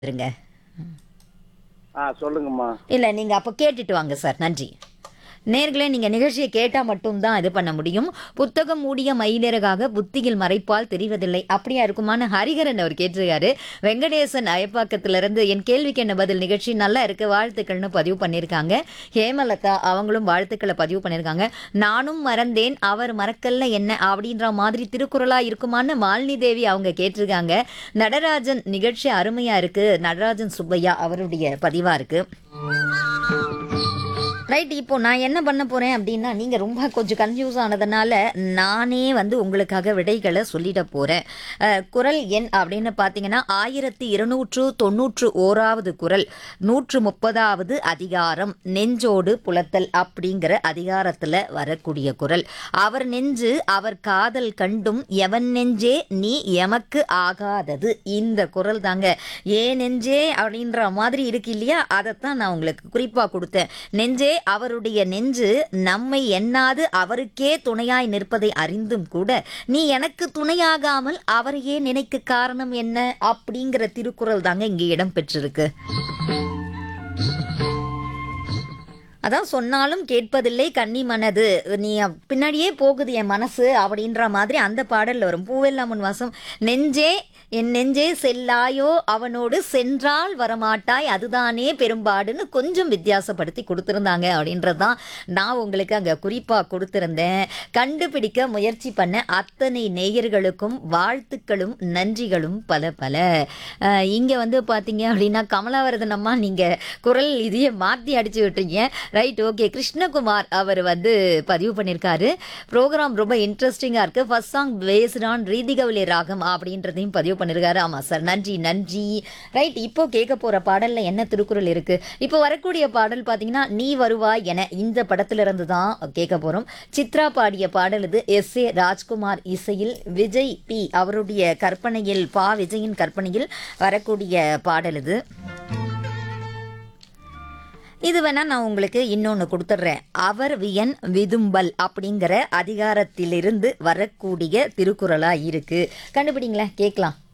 இருங்க ஆ சொல்லுங்கம்மா இல்லை நீங்கள் அப்போ கேட்டுட்டு வாங்க சார் நன்றி நேர்களே நீங்கள் நிகழ்ச்சியை கேட்டால் மட்டும்தான் இது பண்ண முடியும் புத்தகம் மூடிய மயிலிறகாக புத்தியில் மறைப்பால் தெரிவதில்லை அப்படியா இருக்குமான்னு ஹரிஹரன் அவர் கேட்டிருக்காரு வெங்கடேசன் அயப்பாக்கத்திலிருந்து என் கேள்விக்கு என்ன பதில் நிகழ்ச்சி நல்லா இருக்கு வாழ்த்துக்கள்னு பதிவு பண்ணியிருக்காங்க ஹேமலதா அவங்களும் வாழ்த்துக்களை பதிவு பண்ணியிருக்காங்க நானும் மறந்தேன் அவர் மறக்கல்ல என்ன அப்படின்ற மாதிரி திருக்குறளா இருக்குமான்னு மாலினி தேவி அவங்க கேட்டிருக்காங்க நடராஜன் நிகழ்ச்சி அருமையா இருக்கு நடராஜன் சுப்பையா அவருடைய பதிவா இருக்கு ரைட் இப்போ நான் என்ன பண்ண போறேன் அப்படின்னா நீங்க ரொம்ப கொஞ்சம் கன்ஃபியூஸ் ஆனதுனால நானே வந்து உங்களுக்காக விடைகளை சொல்லிட போறேன் அஹ், குறள் எண் அப்படின்னு பார்த்தீங்கன்னா ஆயிரத்தி இருநூற்று தொண்ணூற்று ஓராவது குறள் நூற்று முப்பதாவது அதிகாரம் நெஞ்சோடு புலத்தல் அப்படிங்கிற அதிகாரத்துல வரக்கூடிய குறள் அவர் நெஞ்சு அவர் காதல் கண்டும் எவன் நெஞ்சே நீ எமக்கு ஆகாதது இந்த குறள் தாங்க ஏ நெஞ்சே அப்படின்ற மாதிரி இருக்கு இல்லையா அதைத்தான் நான் உங்களுக்கு குறிப்பா கொடுத்தேன் நெஞ்சே அவருடைய நெஞ்சு நம்மை எண்ணாது அவருக்கே துணையாய் நிற்பதை அறிந்தும் கூட நீ எனக்கு துணையாகாமல் அவரையே நினைக்க காரணம் என்ன அப்படிங்கிற திருக்குறள் தாங்க இங்கே இடம் பெற்றிருக்கு அதான் சொன்னாலும் கேட்பதில்லை கன்னி மனது நீ பின்னாடியே போகுது என் மனசு அப்படின்ற மாதிரி அந்த பாடல்ல வரும் பூவெல்லாம் உன் வாசம் நெஞ்சே என் நெஞ்சே செல்லாயோ அவனோடு சென்றால் வரமாட்டாய் அதுதானே பெரும்பாடுன்னு கொஞ்சம் வித்தியாசப்படுத்தி கொடுத்துருந்தாங்க அப்படின்றது தான் நான் உங்களுக்கு அங்கே குறிப்பாக கொடுத்துருந்தேன் கண்டுபிடிக்க முயற்சி பண்ண அத்தனை நேயர்களுக்கும் வாழ்த்துக்களும் நன்றிகளும் பல பல இங்கே வந்து பார்த்தீங்க அப்படின்னா கமலாவரதன் அம்மா நீங்கள் குரல் இதையே மாற்றி அடிச்சு விட்டுறீங்க ரைட் ஓகே கிருஷ்ணகுமார் அவர் வந்து பதிவு பண்ணியிருக்காரு ப்ரோக்ராம் ரொம்ப இன்ட்ரெஸ்டிங்காக இருக்குது first song based on Reetigowla ராகம் அப்படின்றதையும் பதிவு பண்ணியிருக்காரு ஆமாம் சார் நன்றி நன்றி ரைட் இப்போ கேட்க போகிற பாடலில் என்ன திருக்குறள் இருக்குது இப்போ வரக்கூடிய பாடல் பார்த்தீங்கன்னா நீ வருவாய் என இந்த படத்திலிருந்து தான் கேட்க போகிறோம் சித்ரா பாடிய பாடல் இது எஸ் ஏ ராஜ்குமார் இசையில் விஜய் பி அவருடைய கற்பனையில் பா விஜயின் கற்பனையில் வரக்கூடிய பாடல் இது இது வேணா நான் உங்களுக்கு இன்னொன்று கொடுத்துட்றேன் அவர் வியன் விதும்பல் அப்படிங்கிற அதிகாரத்திலிருந்து வரக்கூடிய திருக்குறளா இருக்கு கண்டுபிடிங்களேன் கேட்கலாம்